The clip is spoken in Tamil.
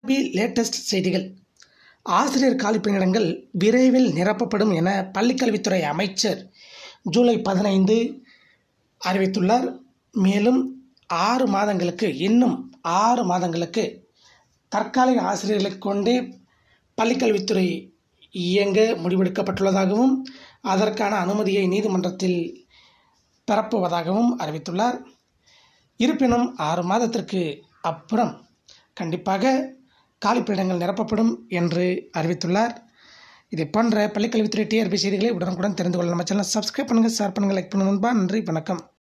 பி லேட்டஸ்ட் செய்திகள் ஆசிரியர் காலிப்பணியிடங்கள் விரைவில் நிரப்பப்படும் என பள்ளிக்கல்வித்துறை அமைச்சர் ஜூலை பதினைந்து அறிவித்துள்ளார் மேலும் ஆறு மாதங்களுக்கு இன்னும் ஆறு மாதங்களுக்கு தற்காலிக ஆசிரியர்களை கொண்டே பள்ளிக்கல்வித்துறை இயங்க முடிவெடுக்கப்பட்டுள்ளதாகவும் அதற்கான அனுமதியை நீதிமன்றத்தில் பெறப்போவதாகவும் அறிவித்துள்ளார் இருப்பினும் ஆறு மாதத்திற்கு அப்புறம் கண்டிப்பாக காலிப்பணியிடங்கள் நிரப்பப்படும் என்று அறிவித்துள்ளார் இதை போன்ற பள்ளிக்கல்வித்துறை டிஆர்பி செய்திகளை உடனுக்குடன் தெரிந்து கொள்ள நம்ம சேனல் சப்ஸ்கிரைப் பண்ணுங்கள் ஷேர் பண்ணுங்கள் லைக் பண்ணுங்கள் நண்பா நன்றி வணக்கம்